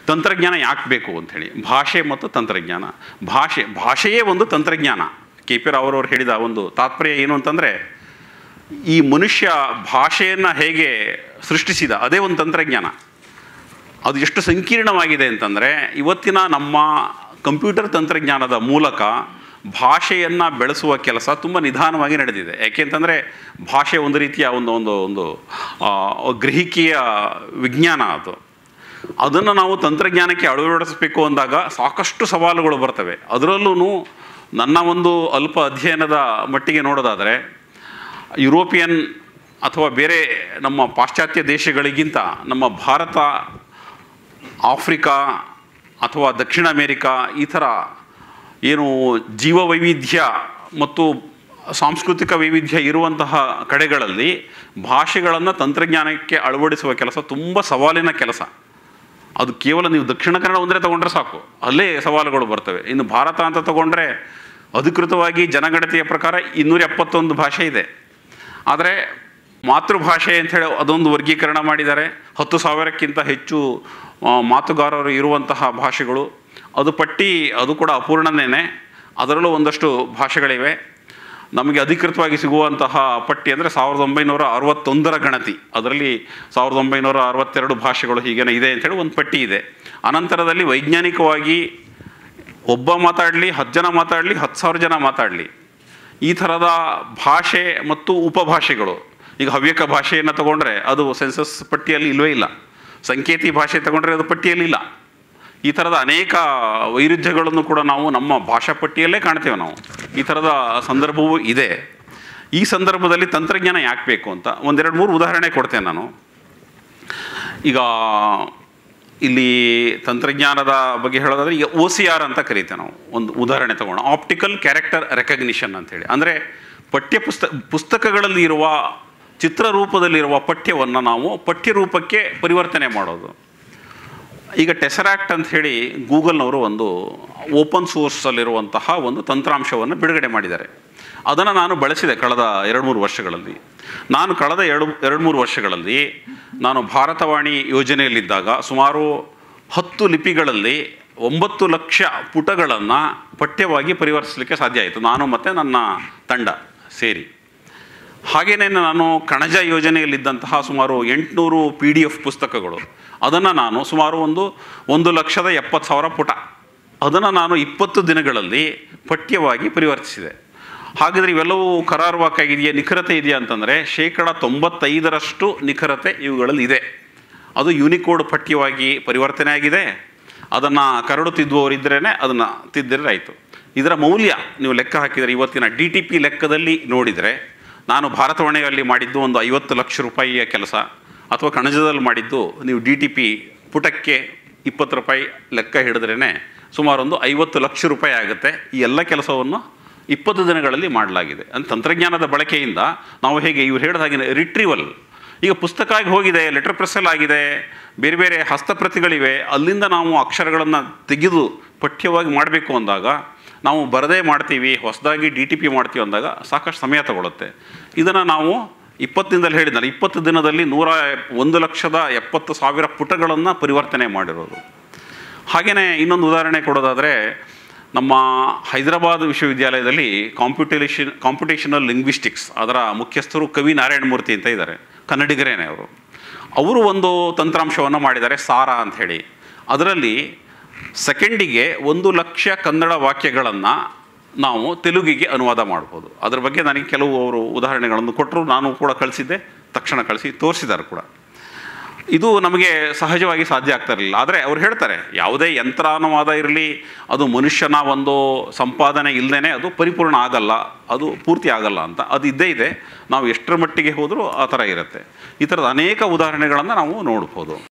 ತಂತ್ರಜ್ಞಾನ ಯಾಕೆ ಬೇಕು ಅಂಥೇಳಿ ಭಾಷೆ ಮತ್ತು ತಂತ್ರಜ್ಞಾನ ಭಾಷೆ ಭಾಷೆಯೇ ಒಂದು ತಂತ್ರಜ್ಞಾನ ಕೆ ಪಿ ರಾವ್ ಅವರವರು ಹೇಳಿದ ಒಂದು ತಾತ್ಪರ್ಯ ಏನು ಅಂತಂದರೆ ಈ ಮನುಷ್ಯ ಭಾಷೆಯನ್ನು ಹೇಗೆ ಸೃಷ್ಟಿಸಿದ ಅದೇ ಒಂದು ತಂತ್ರಜ್ಞಾನ ಅದು ಎಷ್ಟು ಸಂಕೀರ್ಣವಾಗಿದೆ ಅಂತಂದರೆ ಇವತ್ತಿನ ನಮ್ಮ ಕಂಪ್ಯೂಟರ್ ತಂತ್ರಜ್ಞಾನದ ಮೂಲಕ ಭಾಷೆಯನ್ನು ಬೆಳೆಸುವ ಕೆಲಸ ತುಂಬ ನಿಧಾನವಾಗಿ ನಡೆದಿದೆ ಯಾಕೆಂತಂದರೆ ಭಾಷೆ ಒಂದು ರೀತಿಯ ಒಂದು ಒಂದು ಒಂದು ಆ, ಗ್ರಹಿಕೆಯ ವಿಜ್ಞಾನ ಅದು ಅದನ್ನು ನಾವು ತಂತ್ರಜ್ಞಾನಕ್ಕೆ ಅಳವಡಿಸಬೇಕು ಅಂದಾಗ ಸಾಕಷ್ಟು ಸವಾಲುಗಳು ಬರ್ತವೆ ಅದರಲ್ಲೂ ನನ್ನ ಒಂದು ಅಲ್ಪ ಅಧ್ಯಯನದ ಮಟ್ಟಿಗೆ ನೋಡೋದಾದರೆ ಯುರೋಪಿಯನ್ ಅಥವಾ ಬೇರೆ ನಮ್ಮ ಪಾಶ್ಚಾತ್ಯ ದೇಶಗಳಿಗಿಂತ ನಮ್ಮ ಭಾರತ ಆಫ್ರಿಕಾ ಅಥವಾ ದಕ್ಷಿಣ ಅಮೇರಿಕಾ ಈ ಥರ ಏನು ಜೀವ ವೈವಿಧ್ಯ ಮತ್ತು ಸಾಂಸ್ಕೃತಿಕ ವೈವಿಧ್ಯ ಇರುವಂತಹ ಕಡೆಗಳಲ್ಲಿ ಭಾಷೆಗಳನ್ನು ತಂತ್ರಜ್ಞಾನಕ್ಕೆ ಅಳವಡಿಸುವ ಕೆಲಸ ತುಂಬ ಸವಾಲಿನ ಕೆಲಸ ಅದು ಕೇವಲ ನೀವು ದಕ್ಷಿಣ ಕನ್ನಡ ಒಂದರೆ ತಗೊಂಡ್ರೆ ಸಾಕು ಅಲ್ಲೇ ಸವಾಲುಗಳು ಬರ್ತವೆ ಇನ್ನು ಭಾರತ ಅಂತ ತಗೊಂಡ್ರೆ ಅಧಿಕೃತವಾಗಿ ಜನಗಣತಿಯ ಪ್ರಕಾರ ಇನ್ನೂರ ಎಪ್ಪತ್ತೊಂದು ಭಾಷೆ ಇದೆ ಆದರೆ ಮಾತೃಭಾಷೆ ಅಂಥೇಳಿ ಅದೊಂದು ವರ್ಗೀಕರಣ ಮಾಡಿದ್ದಾರೆ ಹತ್ತು ಸಾವಿರಕ್ಕಿಂತ ಹೆಚ್ಚು ಆ, ಮಾತುಗಾರರು ಇರುವಂತಹ ಭಾಷೆಗಳು ಅದು ಪಟ್ಟಿ ಅದು ಕೂಡ ಅಪೂರ್ಣನೇ ಅದರಲ್ಲೂ ಒಂದಷ್ಟು ಭಾಷೆಗಳಿವೆ ನಮಗೆ ಅಧಿಕೃತವಾಗಿ ಸಿಗುವಂತಹ ಪಟ್ಟಿ ಅಂದರೆ ಸಾವಿರದ ಒಂಬೈನೂರ ಅರವತ್ತೊಂದರ ಗಣತಿ ಅದರಲ್ಲಿ ಸಾವಿರದ ಒಂಬೈನೂರ ಅರವತ್ತೆರಡು ಭಾಷೆಗಳು ಹೀಗೇನೆ ಇದೆ ಅಂಥೇಳಿ ಒಂದು ಪಟ್ಟಿ ಇದೆ ಅನಂತರದಲ್ಲಿ ವೈಜ್ಞಾನಿಕವಾಗಿ ಒಬ್ಬ ಮಾತಾಡಲಿ ಹತ್ತು ಜನ ಮಾತಾಡಲಿ ಹತ್ತು ಸಾವಿರ ಜನ ಮಾತಾಡಲಿ ಈ ಥರದ ಭಾಷೆ ಮತ್ತು ಉಪಭಾಷೆಗಳು ಈಗ ಹವ್ಯಕ ಭಾಷೆಯನ್ನು ತಗೊಂಡ್ರೆ ಅದು ಸೆನ್ಸಸ್ ಪಟ್ಟಿಯಲ್ಲಿ ಇಲ್ಲವೇ ಇಲ್ಲ ಸಂಕೇತಿ ಭಾಷೆ ತಗೊಂಡ್ರೆ ಅದು ಪಟ್ಟಿಯಲ್ಲಿ ಇಲ್ಲ ಈ ಥರದ ಅನೇಕ ವೈರುಧ್ಯಗಳನ್ನು ಕೂಡ ನಾವು ನಮ್ಮ ಭಾಷಾ ಪಟ್ಟಿಯಲ್ಲೇ ಕಾಣ್ತೇವೆ ನಾವು ಈ ಥರದ ಸಂದರ್ಭವೂ ಇದೆ ಈ ಸಂದರ್ಭದಲ್ಲಿ ತಂತ್ರಜ್ಞಾನ ಯಾಕೆ ಬೇಕು ಅಂತ ಒಂದೆರಡು ಮೂರು ಉದಾಹರಣೆ ಕೊಡ್ತೇನೆ ನಾನು ಈಗ ಇಲ್ಲಿ ತಂತ್ರಜ್ಞಾನದ ಬಗ್ಗೆ ಹೇಳೋದಾದ್ರೆ ಈಗ ಒ ಸಿ ಆರ್ ಅಂತ ಕರಿತೇವೆ ನಾವು ಒಂದು ಉದಾಹರಣೆ ತಗೋಣ ಆಪ್ಟಿಕಲ್ ಕ್ಯಾರೆಕ್ಟರ್ ರೆಕಗ್ನಿಷನ್ ಅಂತೇಳಿ ಅಂದರೆ ಪಠ್ಯ ಪುಸ್ತಕ ಪುಸ್ತಕಗಳಲ್ಲಿ ಇರುವ ಚಿತ್ರರೂಪದಲ್ಲಿರುವ ಪಠ್ಯವನ್ನು ನಾವು ಪಠ್ಯರೂಪಕ್ಕೆ ಪರಿವರ್ತನೆ ಮಾಡೋದು ಈಗ ಟೆಸರಾಕ್ಟ್ ಅಂತ ಹೇಳಿ ಗೂಗಲ್ನವರು ಒಂದು ಓಪನ್ ಸೋರ್ಸಲ್ಲಿರುವಂತಹ ಒಂದು ತಂತ್ರಾಂಶವನ್ನು ಬಿಡುಗಡೆ ಮಾಡಿದ್ದಾರೆ ಅದನ್ನು ನಾನು ಬಳಸಿದೆ ಕಳೆದ ಎರಡು ಮೂರು ವರ್ಷಗಳಲ್ಲಿ ನಾನು ಕಳೆದ ಎರಡು ಎರಡು ಮೂರು ವರ್ಷಗಳಲ್ಲಿ ನಾನು ಭಾರತವಾಣಿ ಯೋಜನೆಯಲ್ಲಿದ್ದಾಗ ಸುಮಾರು ಹತ್ತು ಲಿಪಿಗಳಲ್ಲಿ ಒಂಬತ್ತು ಲಕ್ಷ ಪುಟಗಳನ್ನು ಪಠ್ಯವಾಗಿ ಪರಿವರ್ತಿಸಲಿಕ್ಕೆ ಸಾಧ್ಯ ಆಯಿತು ನಾನು ಮತ್ತು ನನ್ನ ತಂಡ ಸೇರಿ ಹಾಗೆಯೇ ನಾನು ಕಣಜ ಯೋಜನೆಯಲ್ಲಿದ್ದಂತಹ ಸುಮಾರು ಎಂಟುನೂರು ಪಿ ಡಿ ಎಫ್ ಪುಸ್ತಕಗಳು ಅದನ್ನು ನಾನು ಸುಮಾರು ಒಂದು ಒಂದು ಲಕ್ಷದ ಎಪ್ಪತ್ತು ಸಾವಿರ ಪುಟ ಅದನ್ನು ನಾನು ಇಪ್ಪತ್ತು ದಿನಗಳಲ್ಲಿ ಪಠ್ಯವಾಗಿ ಪರಿವರ್ತಿಸಿದೆ ಹಾಗಾದರೆ ಇವೆಲ್ಲವೂ ಕರಾರುವಾಕಾಗಿದೆಯಾ ನಿಖರತೆ ಇದೆಯಾ ಅಂತಂದರೆ ಶೇಕಡ ತೊಂಬತ್ತೈದರಷ್ಟು ನಿಖರತೆ ಇವುಗಳಲ್ಲಿ ಇದೆ ಅದು ಯೂನಿಕೋಡ್ ಪಠ್ಯವಾಗಿ ಪರಿವರ್ತನೆ ಆಗಿದೆ ಅದನ್ನು ಕರಡು ತಿದ್ದುವವರಿದ್ದರೇ ಅದನ್ನು ತಿದ್ದಿದ್ರೆ ಆಯಿತು ಇದರ ಮೌಲ್ಯ ನೀವು ಲೆಕ್ಕ ಹಾಕಿದರೆ ಇವತ್ತಿನ ಡಿ ಟಿ ಪಿ ಲೆಕ್ಕದಲ್ಲಿ ನೋಡಿದರೆ ನಾನು ಭಾರತವಾಣಿಯಲ್ಲಿ ಮಾಡಿದ್ದು ಒಂದು ಐವತ್ತು ಲಕ್ಷ ರೂಪಾಯಿಯ ಕೆಲಸ ಅಥವಾ ಕಣಜದಲ್ಲಿ ಮಾಡಿದ್ದು ನೀವು ಡಿ ಟಿ ಪಿ ಪುಟಕ್ಕೆ ಇಪ್ಪತ್ತು ರೂಪಾಯಿ ಲೆಕ್ಕ ಹಿಡಿದ್ರೇ ಸುಮಾರು ಒಂದು ಐವತ್ತು ಲಕ್ಷ ರೂಪಾಯಿ ಆಗುತ್ತೆ ಈ ಎಲ್ಲ ಕೆಲಸವನ್ನು ಇಪ್ಪತ್ತು ದಿನಗಳಲ್ಲಿ ಮಾಡಲಾಗಿದೆ ಅಂತ ತಂತ್ರಜ್ಞಾನದ ಬಳಕೆಯಿಂದ ನಾವು ಹೇಗೆ ಇವ್ರು ಹೇಳಿದ ಹಾಗೆ ರಿಟ್ರೀವಲ್ ಈಗ ಪುಸ್ತಕ ಆಗಿ ಹೋಗಿದೆ ಲೆಟರ್ ಪ್ರೆಸ್ಸಲ್ಲಿ ಆಗಿದೆ ಬೇರೆ ಬೇರೆ ಹಸ್ತಪ್ರತಿಗಳಿವೆ ಅಲ್ಲಿಂದ ನಾವು ಅಕ್ಷರಗಳನ್ನು ತೆಗೆದು ಪಠ್ಯವಾಗಿ ಮಾಡಬೇಕು ಅಂದಾಗ ನಾವು ಬರದೇ ಮಾಡ್ತೀವಿ ಹೊಸದಾಗಿ ಡಿ ಟಿ ಪಿ ಮಾಡ್ತೀವಿ ಅಂದಾಗ ಸಾಕಷ್ಟು ಸಮಯ ತಗೊಳುತ್ತೆ ಇದನ್ನು ನಾವು ಇಪ್ಪತ್ತು ದಿನದಲ್ಲಿ ಹೇಳಿದ್ನಲ್ಲ ಇಪ್ಪತ್ತು ದಿನದಲ್ಲಿ ನೂರ ಒಂದು ಲಕ್ಷದ ಎಪ್ಪತ್ತು ಸಾವಿರ ಪುಟಗಳನ್ನು ಪರಿವರ್ತನೆ ಮಾಡಿರೋದು ಹಾಗೆಯೇ ಇನ್ನೊಂದು ಉದಾಹರಣೆ ಕೊಡೋದಾದರೆ ನಮ್ಮ ಹೈದರಾಬಾದ್ ವಿಶ್ವವಿದ್ಯಾಲಯದಲ್ಲಿ ಕಾಂಪ್ಯೂಟೇಷನ್ ಕಾಂಪಿಟೇಷನಲ್ ಲಿಂಗ್ವಿಸ್ಟಿಕ್ಸ್ ಅದರ ಮುಖ್ಯಸ್ಥರು ಕವಿ ನಾರಾಯಣಮೂರ್ತಿ ಅಂತ ಇದ್ದಾರೆ ಕನ್ನಡಿಗರೇನೆ ಅವರು ಅವರು ಒಂದು ತಂತ್ರಾಂಶವನ್ನು ಮಾಡಿದ್ದಾರೆ ಸಾರ ಅಂತ ಹೇಳಿ ಅದರಲ್ಲಿ ಸೆಕೆಂಡಿಗೆ ಒಂದು ಲಕ್ಷ ಕನ್ನಡ ವಾಕ್ಯಗಳನ್ನು ನಾವು ತೆಲುಗಿಗೆ ಅನುವಾದ ಮಾಡ್ಬೋದು ಅದ್ರ ಬಗ್ಗೆ ನನಗೆ ಕೆಲವು ಅವರು ಉದಾಹರಣೆಗಳನ್ನು ಕೊಟ್ಟರು ನಾನು ಕೂಡ ಕಳಿಸಿದ್ದೆ ತಕ್ಷಣ ಕಳಿಸಿ ತೋರಿಸಿದ್ದಾರೆ ಕೂಡ ಇದು ನಮಗೆ ಸಹಜವಾಗಿ ಸಾಧ್ಯ ಆಗ್ತಾ ಇರಲಿಲ್ಲ ಆದರೆ ಅವ್ರು ಹೇಳ್ತಾರೆ ಯಾವುದೇ ಯಂತ್ರಾನುವಾದ ಇರಲಿ ಅದು ಮನುಷ್ಯನ ಒಂದು ಸಂಪಾದನೆ ಇಲ್ಲದೇ ಅದು ಪರಿಪೂರ್ಣ ಆಗಲ್ಲ ಅದು ಪೂರ್ತಿ ಆಗಲ್ಲ ಅಂತ ಅದು ಇದ್ದೇ ಇದೆ ನಾವು ಎಷ್ಟರ ಮಟ್ಟಿಗೆ ಹೋದರೂ ಆ ಥರ ಇರುತ್ತೆ ಈ ಥರದ ಅನೇಕ ಉದಾಹರಣೆಗಳನ್ನು ನಾವು ನೋಡ್ಬೋದು